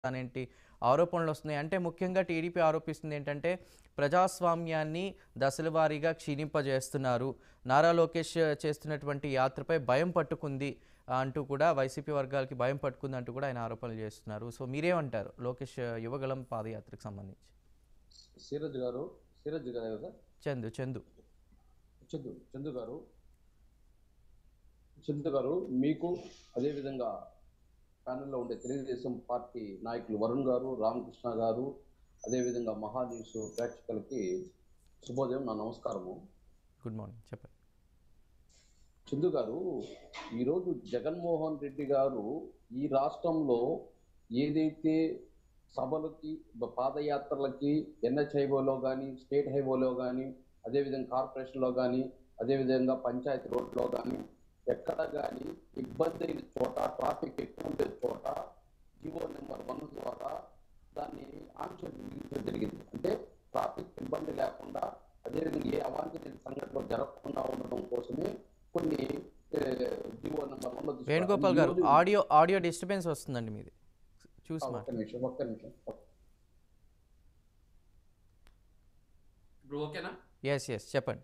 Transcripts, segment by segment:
అనేంటి ఆరోపణలు వస్తున్నాయి అంటే ముఖ్యంగా టీడీపీ ఆరోపిస్తుంది ఏంటంటే ప్రజాస్వామ్యాన్ని దశల వారీగా క్షీణింపజేస్తున్నారు నారా లోకేష్ చేస్తున్నటువంటి యాత్రపై భయం పట్టుకుంది అంటూ కూడా వైసీపీ వర్గాలకి భయం పట్టుకుంది అంటూ కూడా ఆయన ఆరోపణలు చేస్తున్నారు సో మీరేమంటారు లోకేష్ యువగళం పాదయాత్రకు సంబంధించి సీరజ్ గారు సీరజ్ గారు కదా చందు చందు చందు చందు గారు చందు గారు మీకు అదేవిధంగా ప్యానెల్లో ఉండే తెలుగుదేశం పార్టీ నాయకులు వరుణ్ గారు రామకృష్ణ గారు అదేవిధంగా మహా న్యూస్ ప్రేక్షకులకి శుభోదయం నా నమస్కారము గుడ్ మార్నింగ్ చెప్పండి చందు గారు ఈరోజు జగన్మోహన్ రెడ్డి గారు ఈ రాష్ట్రంలో ఏదైతే సభలకి బ- పాదయాత్రలకి ఎన్హెచ్ హైవేలో కానీ స్టేట్ హైవేలో కానీ అదేవిధంగా కార్పొరేషన్లో కానీ అదేవిధంగా పంచాయతీ రోడ్లో కానీ ఎక్కడ కానీ ఇబ్బంది అయిన చోట ట్రాఫిక్ ఎక్కువ ఉండే చోట జివో నెంబర్ వన్ ద్వారా దాన్ని ఆంక్షలు విధించడం జరిగింది అంటే ట్రాఫిక్ ఇబ్బంది లేకుండా అదేవిధంగా ఏ అవాంఛనీయ సంఘటనలు జరగకుండా ఉండడం కోసమే కొన్ని జివో నెంబర్ వన్ వేణుగోపాల్ గారు ఆడియో ఆడియో డిస్టర్బెన్స్ వస్తుందండి మీది చూసి ఒక్క మాట నిమిషం ఒక్క నిమిషం ఇప్పుడు ఓకేనా ఎస్ ఎస్ చెప్పండి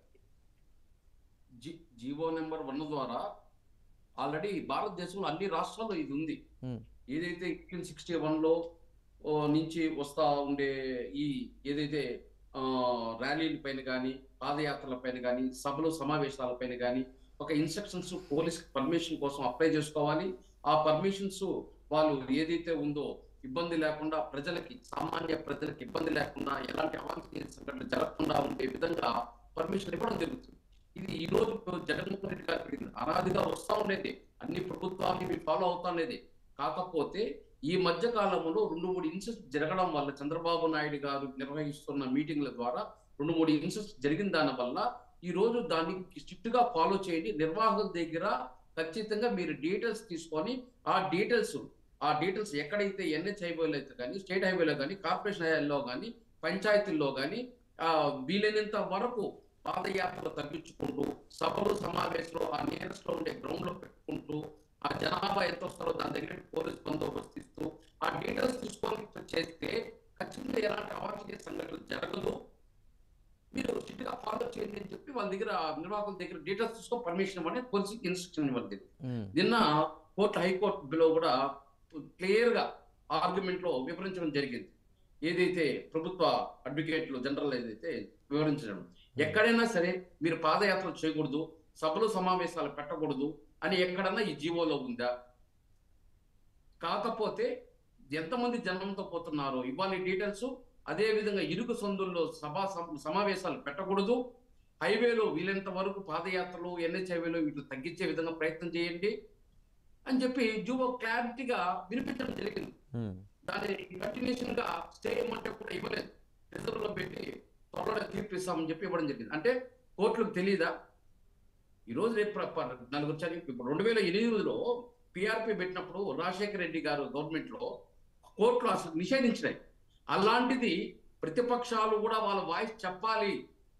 జి జీవో నెంబర్ వన్ ద్వారా ఆల్రెడీ భారతదేశంలో అన్ని రాష్ట్రాల్లో ఇది ఉంది Hmm. ఏదైతే ఎయిటీన్ సిక్స్టీ వన్లో నుంచి వస్తా ఉండే ఈ ఏదైతే ఆ, ర్యాలీల పైన కానీ పాదయాత్రల పైన కానీ సభలు సమావేశాల పైన కానీ ఒక ఇన్స్ట్రక్షన్స్ పోలీస్ పర్మిషన్ కోసం అప్లై చేసుకోవాలి ఆ పర్మిషన్స్ వాళ్ళు ఏదైతే ఉందో ఇబ్బంది లేకుండా ప్రజలకి సామాన్య ప్రజలకు ఇబ్బంది లేకుండా ఎలాంటి అవాంఛనీయ సంఘటనలు జరగకుండా ఉండే విధంగా పర్మిషన్ ఇవ్వడం జరుగుతుంది ఇది ఈ రోజు జగన్మోహన్ రెడ్డి గారికి అనాదిగా వస్తా ఉండేది అన్ని ప్రభుత్వాలు ఇవి ఫాలో అవుతా ఉండేది కాకపోతే ఈ మధ్య కాలంలో రెండు మూడు ఇన్సిడెంట్స్ జరగడం వల్ల చంద్రబాబు నాయుడు గారు నిర్వహిస్తున్న మీటింగ్ల ద్వారా రెండు మూడు ఇన్సిడెంట్స్ జరిగిన దాని వల్ల ఈ రోజు దాన్ని స్ట్రిక్ట్ గా ఫాలో చేయండి నిర్వాహకుల దగ్గర ఖచ్చితంగా మీరు డీటెయిల్స్ తీసుకొని ఆ డీటెయిల్స్ ఆ డీటెయిల్స్ ఎక్కడైతే ఎన్హెచ్ హైవేలో అయితే కానీ స్టేట్ హైవేలో కానీ కార్పొరేషన్ హైవేలో కానీ పంచాయతీల్లో కానీ ఆ వీలైనంత వరకు పాదయాత్రలు తగ్గించుకుంటూ సభలు సమావేశాలు ఆ నియరెస్ట్ లో ఉండే గ్రౌండ్ లో పెట్టుకుంటూ ఆ జనాభా ఎంత వస్తారో దాని దగ్గర పోలీస్ బందోబస్తు ఇస్తూ ఆ డీటెయిల్స్ తీసుకొని చేస్తే ఖచ్చితంగా ఎలాంటి అవాంఛనీయ సంఘటనలు జరగదు మీరు స్ట్రిక్ట్ గా ఫాలో చేయండి అని చెప్పి వాళ్ళ దగ్గర నిర్వాహకుల దగ్గర డీటెయిల్స్ తీసుకొని పర్మిషన్ ఇవ్వండి పోలీసుకి ఇన్స్ట్రక్షన్ ఇవ్వండి మ్మ్. నిన్న కోర్టు హైకోర్టులో కూడా క్లియర్ గా ఆర్గ్యుమెంట్ లో వివరించడం జరిగింది ఏదైతే ప్రభుత్వ అడ్వకేట్లు జనరల్ ఏదైతే వివరించడం ఎక్కడైనా సరే మీరు పాదయాత్రలు చేయకూడదు సభలు సమావేశాలు పెట్టకూడదు అని ఎక్కడన్నా ఈ జీవోలో ఉందా కాకపోతే ఎంతమంది జనంతో పోతున్నారో ఇవ్వాలి డీటెయిల్స్ అదే విధంగా ఇరుకు సందుల్లో సభా సమ- సమావేశాలు పెట్టకూడదు హైవేలో వీలైనంత వరకు పాదయాత్రలు ఎన్హెచ్ హైవేలో వీటిని తగ్గించే విధంగా ప్రయత్నం చేయండి అని చెప్పి జూవో క్లారిటీగా వినిపించడం జరిగింది మ్మ్. దాని కంటిన్యూషన్ గా స్టే ఇవ్వమంటే కూడా ఇవ్వలేదు రిజర్వ్ లో పెట్టి త్వరలో తీర్పు ఇస్తామని చెప్పి ఇవ్వడం జరిగింది అంటే కోర్టులకు తెలియదా ఈ రోజు రేపు ప్ర- ప్ర- నలుగురు చని ఇప్పుడు రెండు వేల ఎనిమిదిలో పిఆర్పి పెట్టినప్పుడు రాజశేఖర రెడ్డి గారు గవర్నమెంట్ లో కోర్టులు అసలు నిషేధించినాయి అలాంటిది ప్రతిపక్షాలు కూడా వాళ్ళ వాయిస్ చెప్పాలి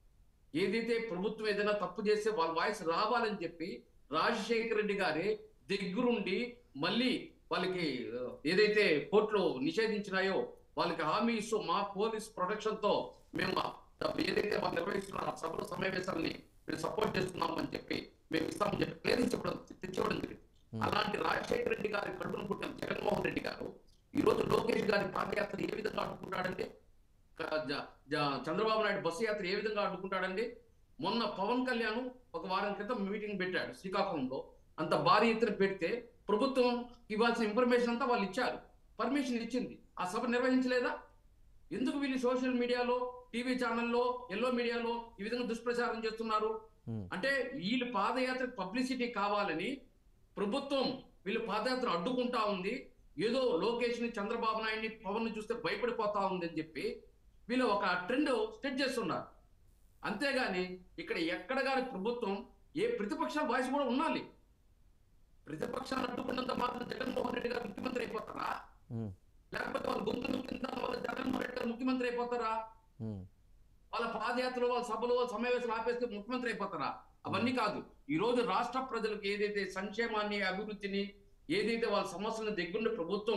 ఏదైతే ప్రభుత్వం ఏదైనా తప్పు చేస్తే వాళ్ళ వాయిస్ రావాలని చెప్పి రాజశేఖర రెడ్డి గారే దగ్గరుండి మళ్ళీ వాళ్ళకి ఆ, ఏదైతే కోర్టులు నిషేధించినాయో వాళ్ళకి హామీ ఇస్తూ మా పోలీస్ ప్రొటెక్షన్ తో మేము ఆ ఏదైతే వాళ్ళు నిర్వహిస్తున్న సభల సమావేశాలని మేము సపోర్ట్ చేస్తున్నాం అని చెప్పి మేము ఇస్తామని చెప్పి క్లియరెన్స్ ఇవ్వడం తెచ్చివ్వడం జరిగింది Hmm. అలాంటి రాజశేఖర రెడ్డి గారి కడుపును పుట్టిన జగన్మోహన్ రెడ్డి గారు ఈ రోజు లోకేష్ గారి పాదయాత్ర ఏ విధంగా అడ్డుకుంటాడంటే క- జ- జ- చంద్రబాబు నాయుడు బస్సు యాత్ర ఏ విధంగా అడ్డుకుంటాడండి మొన్న పవన్ కళ్యాణ్ ఒక వారం క్రితం మీటింగ్ పెట్టాడు శ్రీకాకుళంలో అంత భారీ ఎత్తున పెడితే ప్రభుత్వం ఇవ్వాల్సిన ఇన్ఫర్మేషన్ అంతా వాళ్ళు ఇచ్చారు పర్మిషన్ ఇచ్చింది ఆ సభ నిర్వహించలేదా ఎందుకు వీళ్ళు సోషల్ మీడియాలో టీవీ ఛానల్లో ఎల్లో మీడియాలో ఈ విధంగా దుష్ప్రచారం చేస్తున్నారు మ్మ్. అంటే వీళ్ళు పాదయాత్ర పబ్లిసిటీ కావాలని ప్రభుత్వం వీళ్ళు పాదయాత్ర అడ్డుకుంటా ఉంది ఏదో లోకేష్ ని చంద్రబాబు నాయుడిని పవన్ ని చూస్తే భయపడిపోతా ఉంది అని చెప్పి వీళ్ళు ఒక ట్రెండ్ సెట్ చేస్తున్నారు అంతేగాని ఇక్కడ ఎక్కడ గాని ప్రభుత్వం ఏ ప్రతిపక్ష వాయిస్ కూడా ఉండాలి ప్రతిపక్షాలు అడ్డుకున్నంత మాత్రం జగన్మోహన్ రెడ్డి గారు ముఖ్యమంత్రి అయిపోతారా మ్మ్. లేకపోతే వాళ్ళ గొంతు నొక్కిన దాని వల్ల జగన్మోహన్ రెడ్డి గారు ముఖ్యమంత్రి అయిపోతారా మ్మ్. వాళ్ళ పాదయాత్రలు వాళ్ళ సభలు వాళ్ళ సమావేశాలు ఆపేస్తే ముఖ్యమంత్రి అయిపోతారా అవన్నీ కాదు ఈ రోజు రాష్ట్ర ప్రజలకు ఏదైతే సంక్షేమాన్ని అభివృద్ధిని ఏదైతే వాళ్ళ సమస్యలను దగ్గరుండి ప్రభుత్వం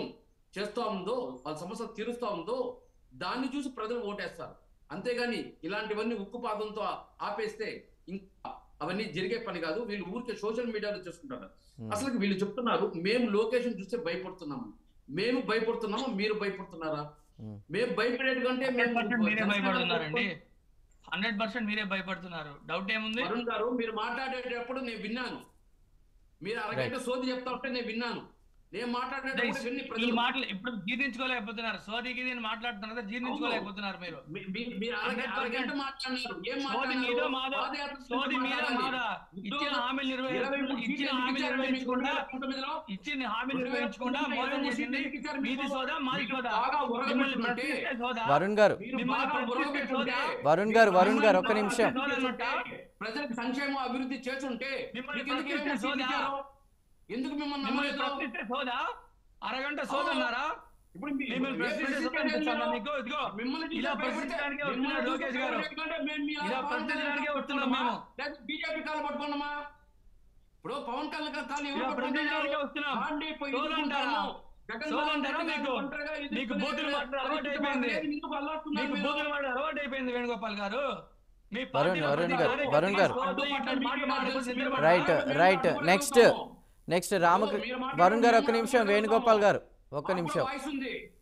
చేస్తా ఉందో వాళ్ళ సమస్య తీరుస్తా ఉందో దాన్ని చూసి ప్రజలు ఓటేస్తారు అంతేగాని ఇలాంటివన్నీ ఉక్కుపాదంతో ఆపేస్తే ఇంకా అవన్నీ జరిగే పని కాదు వీళ్ళు ఊరికే సోషల్ మీడియాలో చేసుకుంటారు ఉమ్. అసలు వీళ్ళు చెప్తున్నారు మేము లొకేషన్ చూస్తే భయపడుతున్నాము మేము భయపడుతున్నాము మీరు భయపడుతున్నారా ఉమ్. మేము భయపడేది కంటే హండ్రెడ్ పర్సెంట్ మీరే జనసేన భయపడుతున్నారండి హండ్రెడ్ పర్సెంట్ మీరే భయపడుతున్నారు డౌట్ ఏముంది వరుణ్ గారు మీరు మాట్లాడేటప్పుడు నేను విన్నాను మీరు అరగంట సోది చెప్తా ఉంటే నేను విన్నాను నేను మాట్లాడేటప్పుడు విన్ని ఈ ప్రజలు మాటలు ఇప్పుడు జీర్ణించుకోలేకపోతున్నారు సోది గిది అని మాట్లాడుతున్నారు కదా, జీర్ణించుకోలేకపోతున్నారు మీరు మీ- మీ- మీరు అరగంట అరగంట మాట్లాడినారు ఏం సోది మీదో మాట్లాడినారు మాదో పాదయాత్ర సోది గురించి మీదో మాట్లాడండి. మాదా ఇచ్చిన హామీలు నిర్వహి ఇరవై మూడు ఇచ్చిన సీట్లు హామీలు ఇచ్చారు మీకు నిర్వహించకుండా 2019 ఇచ్చిన హామీలు రెండు వేల నిర్వహించకుండా పంతొమ్మిది మోసం ఇరవై చేసింది మూడు సీట్లు మీది ఇచ్చారు సోదా మాది మీకు సోదా బాగా మిమ్మల్ని ఉరగబెట్టుకుంటే ప్రశ్నిస్తే సోదా వరుణ్ గారు మీరు మిమ్మల్ని బాగా ప్రశ్నిస్తే ఉరగబెట్టుకుంటే సోదా? వరుణ్ గారు వరుణ్ గారు ఒక్క నిమిషం ప్రజలకు సంక్షేమం అభివృద్ధి చేస్తుంటే మిమ్మల్ని మీకు ఎందుకు ప్రశ్నిస్తే ఏమో సీట్లు సోదా? ఇచ్చారు? ఎందుకు మిమ్మల్ని మిమ్మల్ని నమ్మలేదు ప్రశ్నిస్తే సోదా అరగంట సోదా అన్నారా ఇప్పుడు మీ- మిమ్మల్ని ఏ ప్రశ్నిస్తే ప్రశ్నిస్తే సోదా అనిపిస్తుందా లేదు. మీకు ఇదిగో మిమ్మల్ని చూస్తే ఇలా భయపడితే- ప్రశ్నించడానికే మిమ్మల్ని వస్తున్నారు చూస్తే లోకేష్ గారు. భయపడకంటే మేము మీ ఇలా పవన్ కళ్యాణ్ ప్రశ్నించడానికే కాలు వస్తున్నాం పట్టుకున్నామా? మేము. లేకపోతే బీజేపీ కాలు పట్టుకున్నామా ఇప్పుడు పవన్ కళ్యాణ్ కాలు కాలు ఎవరు ఇలా ప్రశ్నించడానికే పట్టుకుంటున్నారు? వస్తున్నాం రాండి, పోయి సోదా ఎదుర్కొంటాము. అంటారా? జగన్ సోదా మోహన్ అంటారా రెడ్డి మీకు? గారు ఒంటరిగా మీకు ఎదుర్కొనే బూతులు మాట్లాడే అలవాటు పరిస్థితి అయిపోయింది. లేదు. ఎందుకు అల్లాడుతున్నారు మీకు మీరు? బూతులు మాట అలవాటు అయిపోయింది వేణుగోపాల్ గారు మీ వరుణ్- పార్టీలో వరుణ్ ప్రతి గారు, కార్యకర్త వరుణ్ గారు. సోదు ఇట్లాంటి మాటలు మాట్లాడుకుంటే నిద్రపడరా? రైట్ రైట్ నెక్స్ట్ నెక్స్ట్ రామక వరుణ్ గారు ఒక్క నిమిషం వేణుగోపాల్ గారు ఒక్క నిమిషం వాయిస్ ఉంది